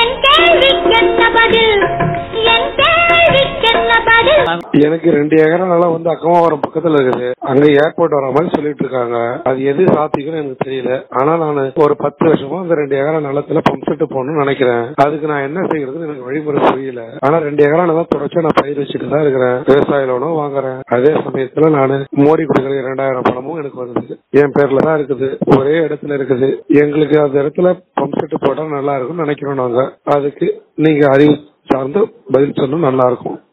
என் கேள்விக்கென்ன பதில் என் கேள்விக்கென்ன பதில் எனக்கு ரெண்டு ஏக்கர் நிலம் வந்து அக்கமாவரம் பக்கத்துல இருக்குது அங்க ஏர்போர்ட் வர மாதிரி சொல்லிட்டு இருக்காங்க அது எது சாத்திக்குன்னு எனக்கு தெரியல ஆனா நான் ஒரு பத்து வருஷமா அந்த ரெண்டு ஏக்கரா நிலத்துல பம்ப் செட்டு போகணும்னு நினைக்கிறேன் அதுக்கு நான் என்ன செய்யறதுன்னு எனக்கு வழிமுறை புரியல ஆனா ரெண்டு ஏக்கரா நிலம் தொடர்ச்சியா நான் பயிர் வச்சுட்டு தான் இருக்கிறேன் விவசாய லோனும் வாங்குறேன் அதே சமயத்துல நான் மோடி கொடுக்குற இரண்டாயிரம் பணமும் எனக்கு வருது என் பேர்ல தான் இருக்குது ஒரே இடத்துல இருக்குது எங்களுக்கு அந்த இடத்துல பம்ப் செட்டு போட்டா நல்லா இருக்கும்னு நினைக்கிறோம் நாங்க அதுக்கு நீங்க அறிவு சார்ந்து பதில் சொன்னா நல்லா இருக்கும்